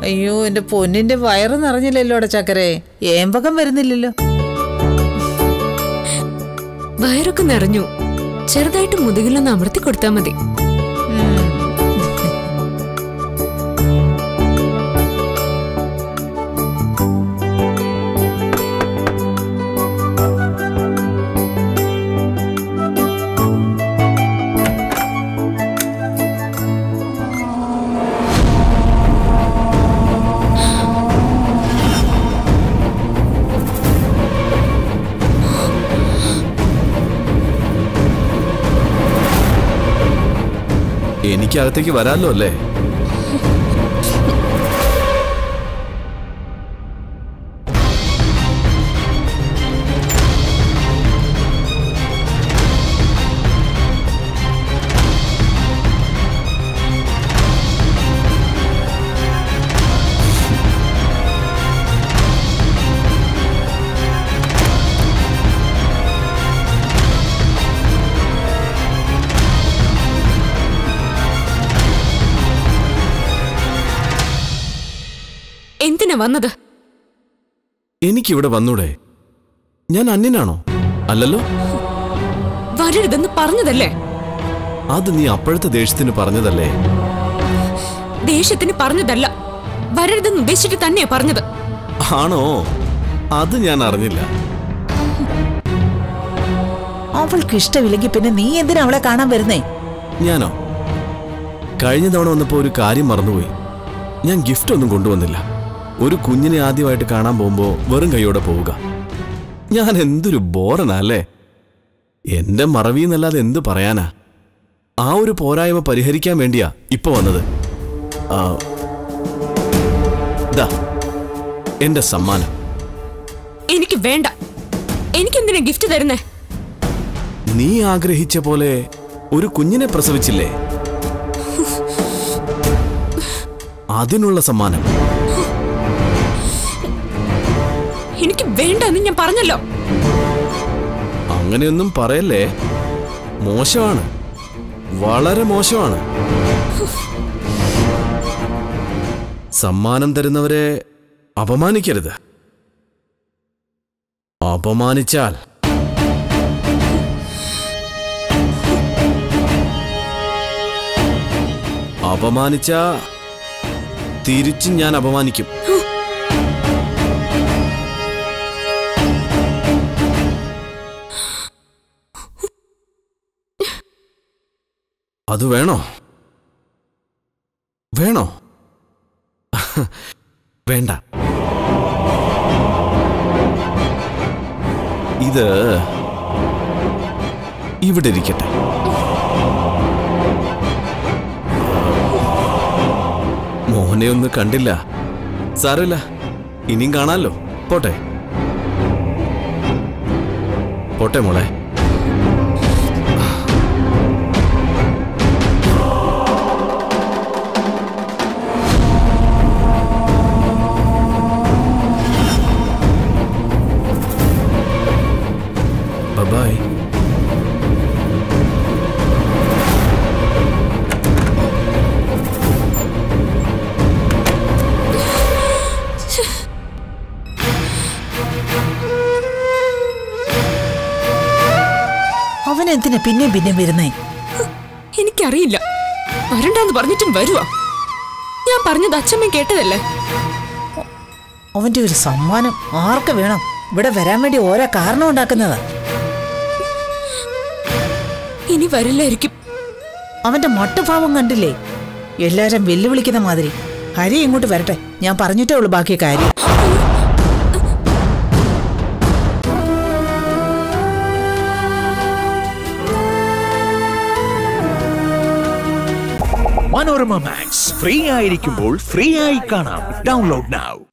അയ്യോ എന്റെ പൊന്നിന്റെ വയറ് നിറഞ്ഞില്ലല്ലോടെ ചക്കരെ ഏമ്പകം വരുന്നില്ലല്ലോ വയറൊക്കെ നിറഞ്ഞു ചെറുതായിട്ട് മുതുകിലൊന്ന് അമർത്തി കൊടുത്താൽ മതി എനിക്ക് അകത്തേക്ക് വരാമല്ലോ അല്ലേ എന്തിനാ വന്നത് എനിക്കിവിടെ വന്നൂടെ ഞാൻ അന്യനാണോ അല്ലല്ലോ വരരുതെന്ന് പറഞ്ഞതല്ലേ അത് നീ അപ്പോഴത്തെ ദേഷ്യത്തിന് പറഞ്ഞതല്ലേ ദേഷ്യത്തിന് പറഞ്ഞതല്ല വരരുതെന്ന് ഉദ്ദേശിച്ചിട്ട് തന്നെയാ പറഞ്ഞത് ആണോ അത് ഞാൻ അറിഞ്ഞില്ല അവൾക്ക് ഇഷ്ടമില്ലെങ്കിൽ പിന്നെ നീ എന്തിനാ അവളെ കാണാൻ വരുന്നേ ഞാനോ കഴിഞ്ഞ തവണ വന്നപ്പോൾ ഒരു കാര്യം മറന്നുപോയി ഞാൻ ഗിഫ്റ്റ് ഒന്നും കൊണ്ടുവന്നില്ല ഒരു കുഞ്ഞിനെ ആദ്യമായിട്ട് കാണാൻ പോകുമ്പോൾ വെറും കൈയോടെ പോവുക ഞാൻ എന്തൊരു ബോറനാ അല്ലേ എന്റെ മറവിന്നല്ലാതെ എന്ത് പറയാനാ ആ ഒരു പോരായ്മ പരിഹരിക്കാൻ വേണ്ടിയാ ഇപ്പൊ വന്നത് ആ, ദാ എന്റെ സമ്മാനം എനിക്ക് വേണ്ട എനിക്കെന്തിനാ ഗിഫ്റ്റ് തരുന്നേ നീ ആഗ്രഹിച്ച പോലെ ഒരു കുഞ്ഞിനെ പ്രസവിച്ചില്ലേ അതിനുള്ള സമ്മാനം എനിക്ക് വേണ്ട എന്ന് ഞാൻ പറഞ്ഞല്ലോ അങ്ങനെയൊന്നും പറയല്ലേ മോശമാണ് വളരെ മോശമാണ് സമ്മാനം തരുന്നവരെ അപമാനിക്കരുത് അപമാനിച്ചാൽ അപമാനിച്ച തിരിച്ചും ഞാൻ അപമാനിക്കും അത് വേണോ വേണോ വേണ്ട ഇത് ഇവിടെ ഇരിക്കട്ടെ മോനെ ഒന്ന് കണ്ടില്ല സാരമില്ല ഇനിയും കാണാമല്ലോ പോട്ടെ പോട്ടെ മോളെ ബൈ അവൻ എന്തിനാ പിന്നെയും പിന്നെയും വരുന്നേ എനിക്കറിയില്ല വരണ്ടെന്ന് പറഞ്ഞിട്ടും വരുവാ ഞാൻ പറഞ്ഞത് അച്ഛമ്മ കേട്ടതല്ലേ അവന്റെ ഒരു സമ്മാനം ആർക്ക് വേണം ഇവിടെ വരാൻ വേണ്ടി ഓരോ കാരണം ഉണ്ടാക്കുന്നതാ ഇനി വരില്ലായിരിക്കും അവന്റെ മട്ടുഭാവം കണ്ടില്ലേ എല്ലാരും വെല്ലുവിളിക്കുന്ന മാതിരി ഹരി ഇങ്ങോട്ട് വരട്ടെ ഞാൻ പറഞ്ഞിട്ടേ ഉള്ളൂ ബാക്കി കാര്യം മനോരമ മാക്സ് ഫ്രീ ആയിരിക്കുമ്പോൾ ഫ്രീ ആയി കാണാം ഡൗൺലോഡ് now